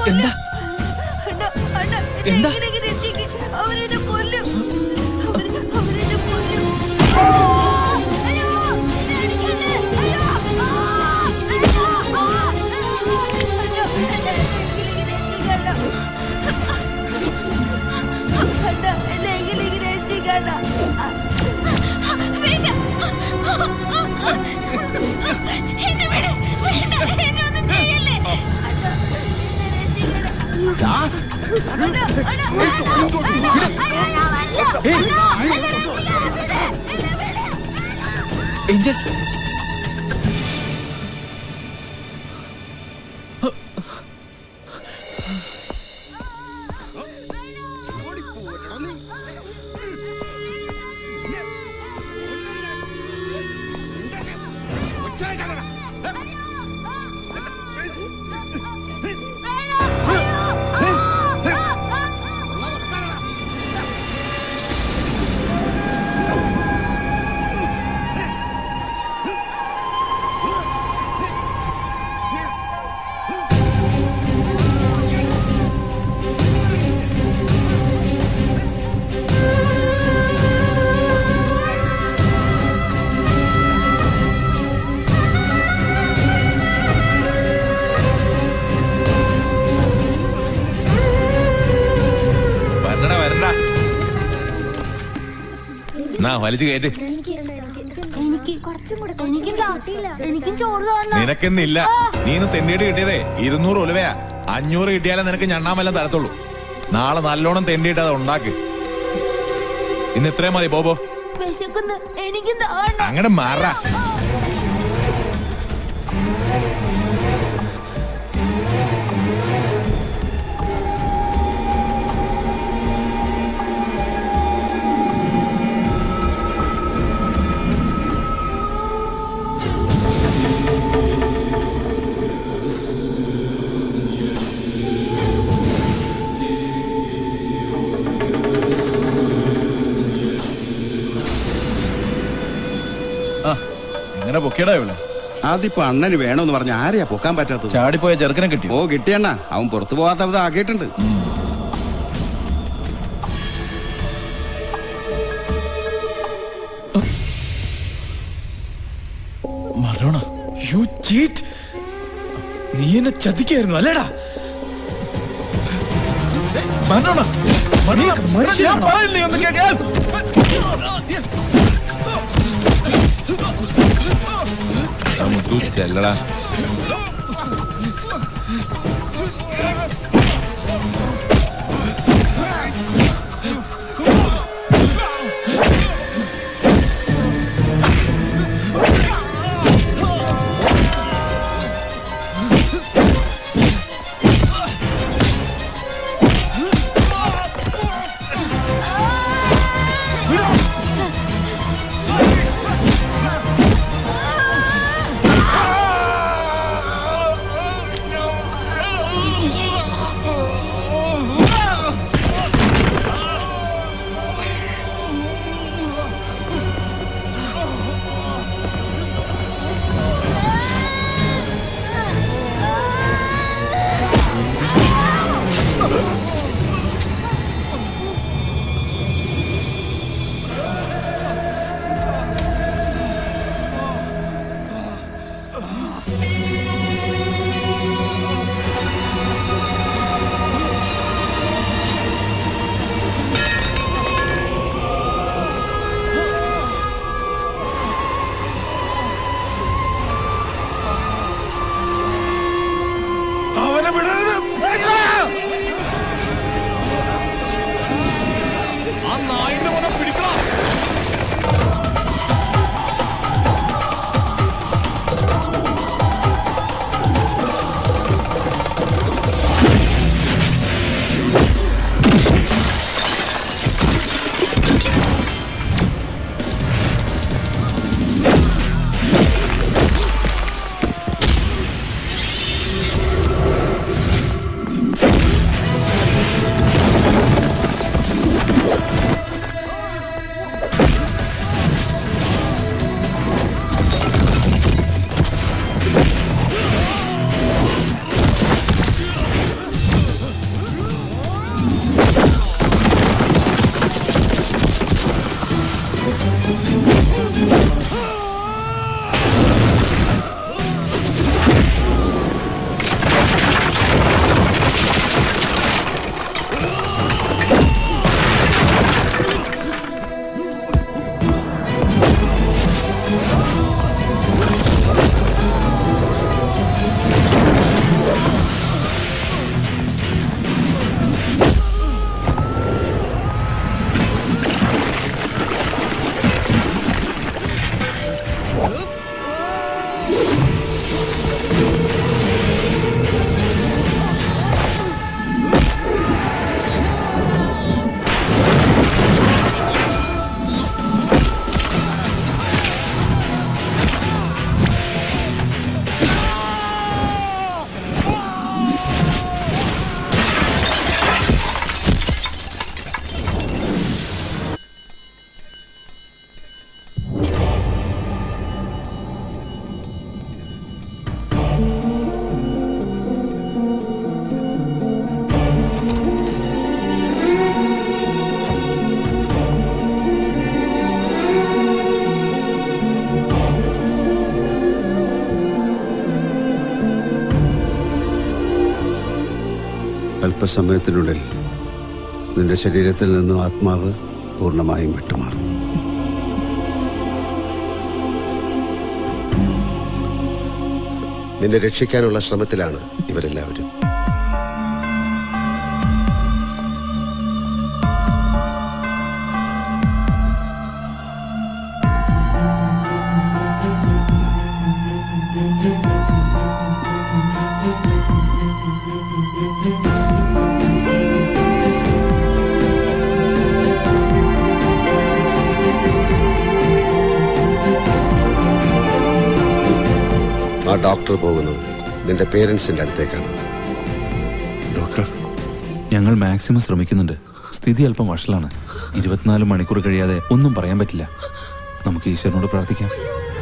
എന്താ അണ്ണ, അണ്ണ, എന്നെ എന്താ? ഇങ്ങനെ രക്ഷിക്ക്. അവരെന്നെ കൊല്ലും. അവര് അവരെന്നെ കൊല്ലും. ആ! അയ്യോ! എന്നെ അടിക്കല്ലേ! അയ്യോ! ആ! അയ്യോ! ആ! അയ്യോ! എന്നെ ഇങ്ങനെ രക്ഷിക്കണ്ട. അണ്ണ, എന്നെ ഇങ്ങനെ രക്ഷിക്കണ്ട. വേണ്ട. എന്നെ വിട്. വേണ്ട. എന്നെ ഒന്നും ചെയ്യല്ലേ. അണ്ണ, എന്നെ രക്ഷിക്കണം. ഏഞ്ചൽ വരണടാ വരണ്ട എന്നാ വലിച്ചു കയറ്റ് എനിക്ക് കുറച്ചും കൂടെ എനിക്കും താട്ടിയില്ല എനിക്കും ചോറ് തരണം നിനക്കെന്നില്ല നീ ഇന്ന് തെണ്ടിയിട്ട് കിട്ടിയതേ ഇരുന്നൂറ് ഒലുവയാ അഞ്ഞൂറ് കിട്ടിയാലേ നിനക്ക് ഞണ്ണാമെല്ലാം തരത്തുള്ളൂ നാളെ നല്ലോണം തെണ്ടിയിട്ട് അത് ഉണ്ടാക്ക് ഇന്ന് ഇത്രയും മതി ബോബോ വിശക്കുന്നു എനിക്കും താണം അങ്ങനെ മാറാ എങ്ങനെ പൊക്കിയടാ ഇവിടെ അതിപ്പോ അണ്ണന് വേണമെന്ന് പറഞ്ഞ ആരെയാ പൊക്കാൻ പറ്റാത്തത് ചാടിപ്പോയ ചെറുക്കനെ കിട്ടി ഓ കിട്ടിയണ്ണ അവൻ പുറത്തു പോകാത്തത് ആക്കിയിട്ടുണ്ട് മറോണ യു ചീറ്റ് നീ എന്നെ ചതിക്കായിരുന്നു അല്ലേടാ മറോണ മനുഷ്യനാണോ? പറയില്ലേ ഒന്ന് കേൾക്കാൻ നമുക്ക് ചെല്ലടാ അവനെ വിടരുത് ആ നായിന്റെ മോനെ പിടിക്കണം അല്പസമയത്തിനുള്ളിൽ നിന്റെ ശരീരത്തിൽ നിന്നും ആത്മാവ് പൂർണ്ണമായും വിട്ടുമാറും നിന്നെ രക്ഷിക്കാനുള്ള ശ്രമത്തിലാണ് ഇവരെല്ലാവരും ആ ഡോക്ടർ പോകുന്നത് നിന്റെ പേരൻസിന്റെ അടുത്തേക്കാണ് ഡോക്ടർ ഞങ്ങൾ മാക്സിമം ശ്രമിക്കുന്നുണ്ട് സ്ഥിതി അല്പം വഷളാണ് ഇരുപത്തിനാല് മണിക്കൂർ കഴിയാതെ ഒന്നും പറയാൻ പറ്റില്ല നമുക്ക് ഈശ്വരനോട് പ്രാർത്ഥിക്കാം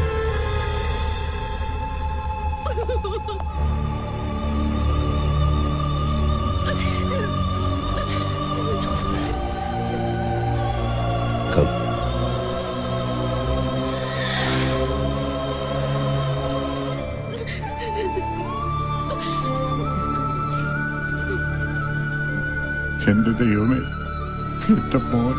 കം എന്റെ ദൈവമേ എന്റെ മോൻ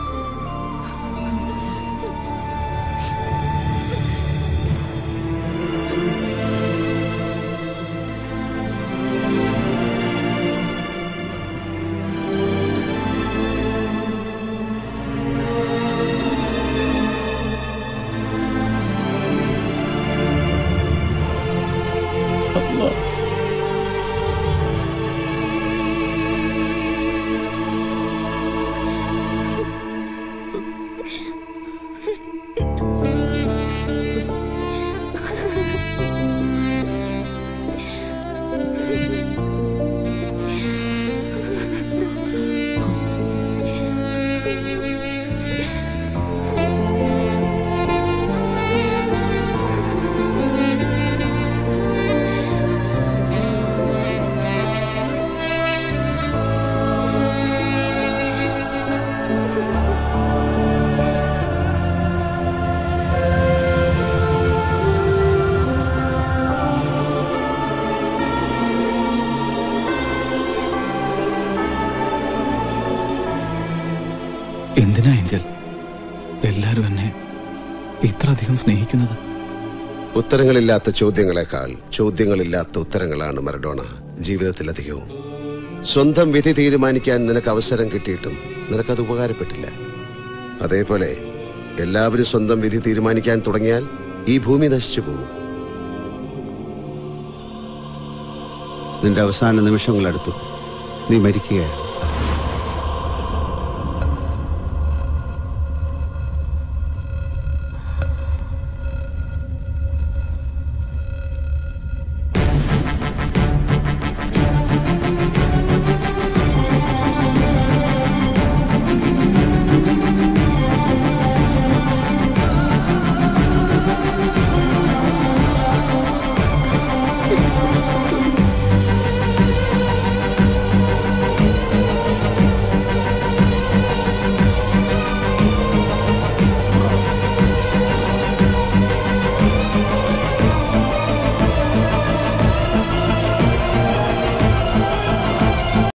എന്തിനാ ഏഞ്ചൽ എല്ലാരും എന്നെ ഇത്ര അധികം സ്നേഹിക്കുന്നത് ഉത്തരങ്ങളില്ലാത്ത ചോദ്യങ്ങളെക്കാൾ ചോദ്യങ്ങളില്ലാത്ത ഉത്തരങ്ങളാണ് മറഡോണ ജീവിതത്തിലധികവും സ്വന്തം വിധി തീരുമാനിക്കാൻ നിനക്ക് അവസരം കിട്ടിയിട്ടും നിനക്കത് ഉപകാരപ്പെട്ടില്ല അതേപോലെ എല്ലാവരും സ്വന്തം വിധി തീരുമാനിക്കാൻ തുടങ്ങിയാൽ ഈ ഭൂമി നശിച്ചു പോകും നിന്റെ അവസാന നിമിഷങ്ങൾ അടുത്തു നീ മരിക്കുകയാണ്